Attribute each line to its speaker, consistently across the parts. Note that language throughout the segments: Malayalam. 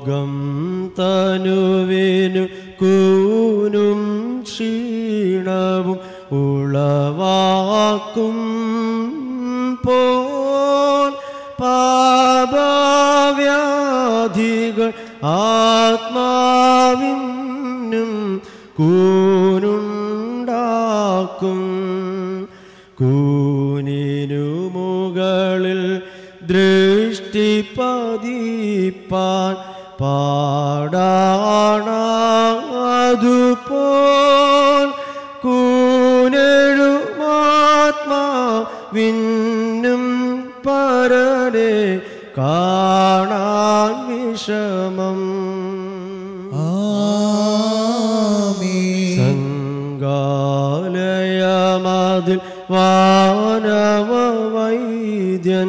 Speaker 1: രോഗം തനുവിനു കൂനും ക്ഷീണവും ഉളവാക്കും പോൽ പാപവ്യാധികൾ ആത്മാവിനും കൂനുണ്ടാക്കും കൂനിനു മുകളിൽ ദൃഷ്ടി പതിപ്പാൻ പാടാണതുപോൽ കൂനെഴുമാത്മാവിന്നും പരനെ കാണാൻ വിഷമം സംഗാലയമതിൽ വാനവ വൈദ്യൻ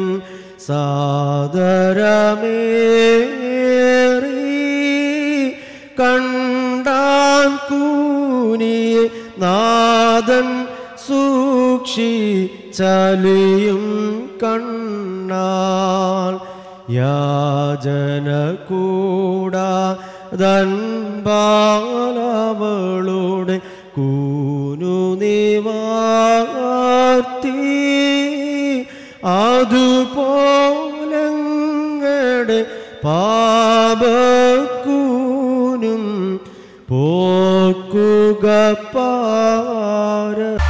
Speaker 1: സാദരമേറി കണ്ടാൻ കൂനിയെ നാദൻ സൂക്ഷി ചലിയും കണ്ണാൽ യാചന കൂടാ ദൻപാലവളുടെ കൂനു നിവാർത്തി അതുപോലങ്ങടെ പാപക്കൂനും പോക്കുക പാര